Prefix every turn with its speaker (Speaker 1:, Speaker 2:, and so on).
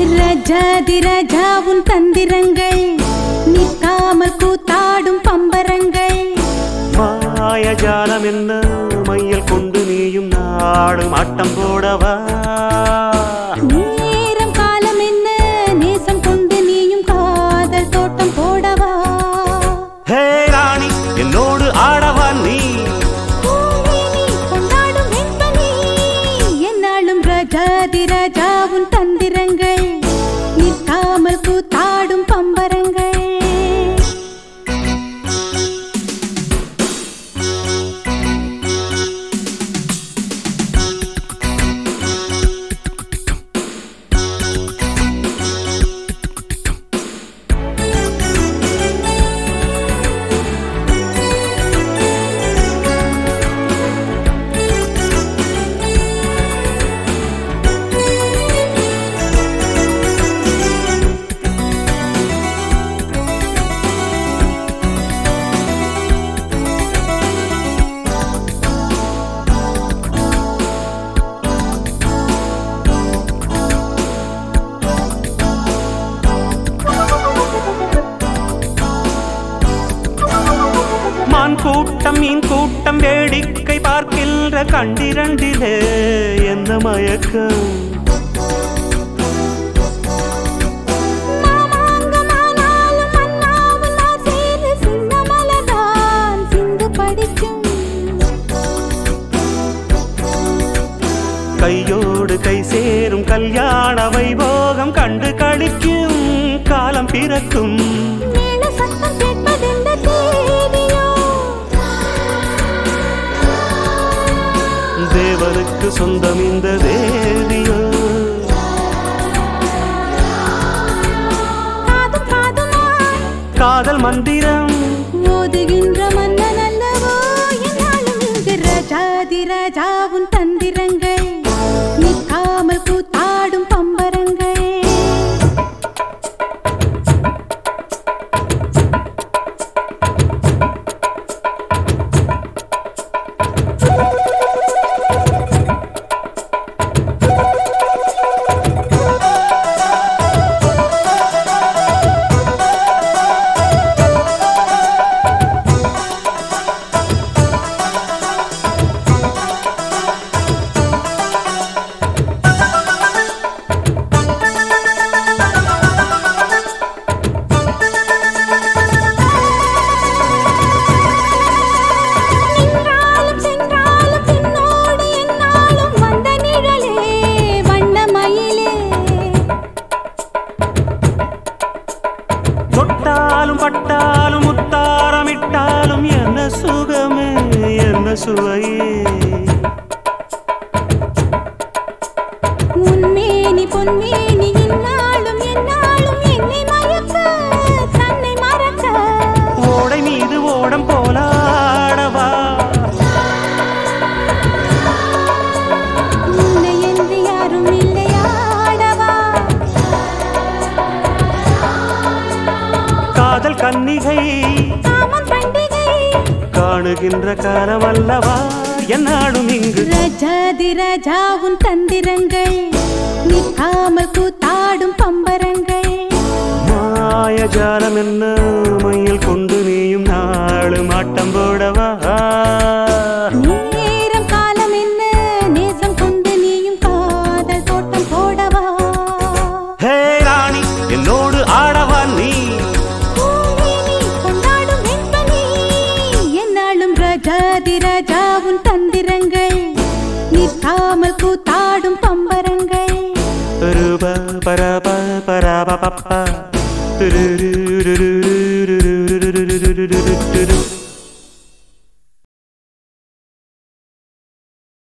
Speaker 1: ரஜாதி ராஜா உன் தந்திரங்கள் நிற்காமல் கூத்தாடும் பம்பரங்கள்
Speaker 2: மாயஜாலம் என்ன மையல் கொண்டு நீயும் நாடும் ஆட்டம் போடவா
Speaker 1: நேரம் காலம் என்ன நேசம் கொண்டு நீயும் காதல் தோட்டம் போடவா
Speaker 2: ஹே ராணி என்னோடு ஆடவா நீ
Speaker 1: பூமேனி கொண்டாடும் வெண்பனி என்னாலும் ராஜாதி ராஜா உன் தந்திரங்கள் நிற்காமல் கூத்தாடும் பம்பரங்கள்
Speaker 2: மான் கூட்டம் மீன் கூட்டம் வேடிக்கை பார்க்கின்ற கண்டிரண்டிலே என்ன மயக்கம்
Speaker 1: மாமாங்கமானாலும் மன்னாவும் நான் சேர்ந்து சின்ன மலர்தான் சிந்து படிக்கும்
Speaker 2: கையோடு கை சேரும் கல்யாண வைபோகம் கண்டு கழிக்கும் காலம் பிறக்கும்
Speaker 1: மேல சத்தம் கேட்பதெந்த தேதியோ
Speaker 2: தேவனுக்கு சொந்தம் இந்த தேவியோ
Speaker 1: காதும் காதுமாய்
Speaker 2: காதல் மந்திரம்
Speaker 1: ஓதுகின்ற மன்னன் அல்லவோ என்னாலும் இங்கு ராஜாதி ராஜா உன் தந்திரங்கள் நிற்காமல் கூத்தாடும் பம்பரங்கள் நின்றாலும் சென்றாலும் பின்னோடு என்னாலும் வந்த நிழலே வண்ணமயிலே
Speaker 2: தொட்டாலும் பட்டாலும் முத்தாரமிட்டாலும் என்ன சுகமே என்ன சுவையே
Speaker 1: உன்மேனி பொன்மேனி இந்நாளும் என்னாலும் என்னை மயக்க தன்னை மறக்க
Speaker 2: ஓடை மீது ஓடம் போலாடவா
Speaker 1: உன்னை என்று யாரும் இல்லையாடவா
Speaker 2: காதல் கன்னிகை
Speaker 1: காமம் பண்டிகை
Speaker 2: காணுகின்ற காலம் அல்லவா என்னாடும் இங்கு
Speaker 1: ரஜாதி ராஜா உன் தந்திரங்கள் நிற்காமல் கூத்தாடும் பம்பரங்கள்
Speaker 2: மாயஜாலம் என்ன மையில் கொண்டு நீயும் நாளும் ஆட்டம் போடவா
Speaker 1: நேரம் காலம் என்ன நேசம் கொண்டு நீயும் காதல் தோட்டம் போடவா
Speaker 2: ஹே ராணி என்னோடு ஆடவா நீ
Speaker 1: பூமேனி கொண்டாடும் வெண்பனி என்னாலும் ராஜாதி ராஜா உன் தந்திரங்கள் நிற்காமல் கூத்தாடும் பம்பரங்கள்
Speaker 2: ரூப பரப பரப பப்ப துருருருரு